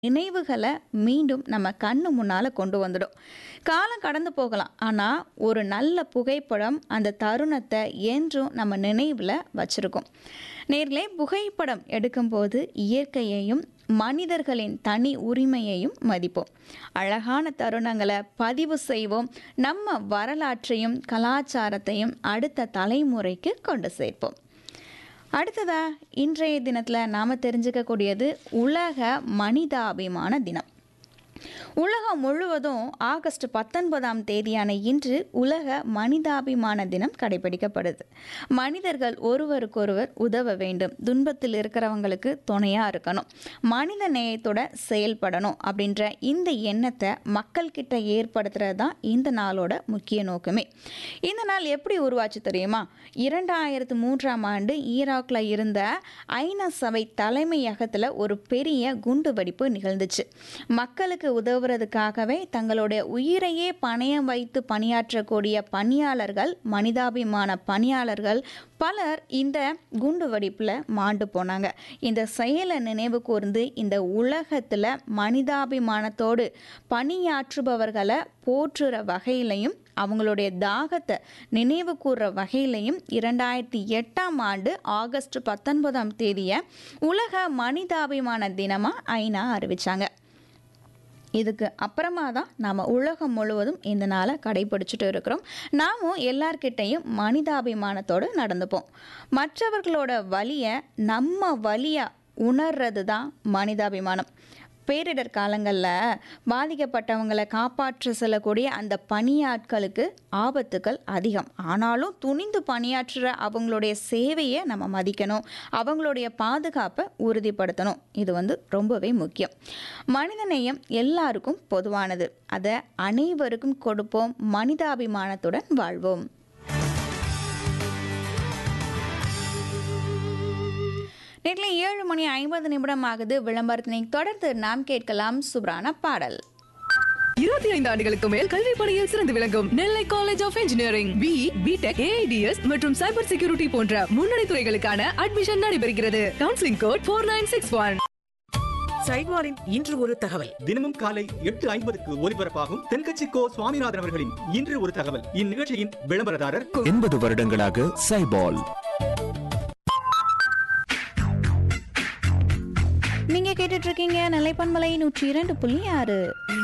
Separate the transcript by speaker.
Speaker 1: நினைவுகளை மீண்டும் நம்ம கண்ணு முன்னால் கொண்டு வந்துடும் காலம் கடந்து போகலாம் ஆனால் ஒரு நல்ல புகைப்படம் அந்த தருணத்தை என்றும் நம்ம நினைவில் வச்சுருக்கோம் நேர்களே புகைப்படம் எடுக்கும்போது இயற்கையையும் மனிதர்களின் தனி உரிமையையும் மதிப்போம் அழகான தருணங்களை பதிவு செய்வோம் நம்ம வரலாற்றையும் கலாச்சாரத்தையும் அடுத்த தலைமுறைக்கு கொண்டு சேர்ப்போம் அடுத்ததா இன்றைய தினத்தில் நாம் தெரிஞ்சுக்கக்கூடியது உலக மனிதாபிமான தினம் உலகம் முழுவதும் ஆகஸ்ட் பத்தொன்பதாம் தேதியான இன்று உலக மனிதாபிமான தினம் கடைபிடிக்கப்படுது மனிதர்கள் ஒருவருக்கொருவர் உதவ வேண்டும் துன்பத்தில் இருக்கிறவங்களுக்கு துணையாக இருக்கணும் மனித நேயத்தோட செயல்படணும் அப்படின்ற இந்த எண்ணத்தை மக்கள்கிட்ட ஏற்படுத்துறது தான் இந்த நாளோட முக்கிய நோக்கமே இந்த நாள் எப்படி உருவாச்சு தெரியுமா இரண்டாயிரத்து மூன்றாம் ஆண்டு ஈராக்கில் இருந்த ஐநா சபை தலைமையகத்தில் ஒரு பெரிய குண்டு வெடிப்பு நிகழ்ந்துச்சு மக்களுக்கு உதவுறதுக்காகவே தங்களுடைய உயிரையே பணயம் வைத்து பணியாற்றக்கூடிய பணியாளர்கள் மனிதாபிமான பணியாளர்கள் பலர் இந்த குண்டு வெடிப்பில் மாண்டு போனாங்க இந்த செயலை நினைவு கூர்ந்து இந்த உலகத்தில் மனிதாபிமானத்தோடு பணியாற்றுபவர்களை போற்றுற வகையிலையும் அவங்களுடைய தாகத்தை நினைவு கூறுற வகையிலையும் இரண்டாயிரத்தி எட்டாம் ஆண்டு ஆகஸ்ட் பத்தொன்பதாம் தேதியை உலக மனிதாபிமான தினமாக ஐநா அறிவிச்சாங்க இதுக்கு அப்புறமா தான் நாம் உலகம் முழுவதும் இந்த நாளை கடைபிடிச்சிட்டு இருக்கிறோம் நாமும் எல்லார்கிட்டையும் மனிதாபிமானத்தோடு நடந்துப்போம் மற்றவர்களோட வலியை நம்ம வலியாக உணர்றது தான் மனிதாபிமானம் பேரிடர் காலங்களில் பாதிக்கப்பட்டவங்களை காப்பாற்ற செல்லக்கூடிய அந்த பணியாட்களுக்கு ஆபத்துக்கள் அதிகம் ஆனாலும் துணிந்து பணியாற்றுற அவங்களுடைய சேவையை நம்ம மதிக்கணும் அவங்களுடைய பாதுகாப்பை உறுதிப்படுத்தணும் இது வந்து ரொம்பவே முக்கியம் மனிதநேயம் எல்லாருக்கும் பொதுவானது அதை அனைவருக்கும் கொடுப்போம் மனிதாபிமானத்துடன் வாழ்வோம் நேரில் ஏழு மணி ஐம்பது நிமிடம் ஆகுது விளம்பரத்தினை தொடர்ந்து நாம் கேட்கலாம் சுப்ரான பாடல்
Speaker 2: இருபத்தி ஐந்து ஆண்டுகளுக்கு மேல் கல்வி பணியில் சிறந்து விளங்கும் Nellai college of engineering B BTech AIDS மற்றும் சைபர் செக்யூரிட்டி போன்ற முன்னணி துறைகளுக்கான அட்மிஷன் நடைபெறுகிறது counselling code four nine six one
Speaker 3: சைட்வாரின் இன்று ஒரு தகவல்
Speaker 4: தினமும் காலை எட்டு ஐம்பதுக்கு ஒலிபரப்பாகும் தென்கட்சி கோ சுவாமிநாதன் அவர்களின் இன்று ஒரு தகவல் இந்நிகழ்ச்சியின் விளம்பரதாரர்
Speaker 5: எண்பது வருடங்களாக சைபால்
Speaker 1: நீங்க கேட்டுட்டு இருக்கீங்க நிலைப்பன்மலை நூற்றி இரண்டு புள்ளி ஆறு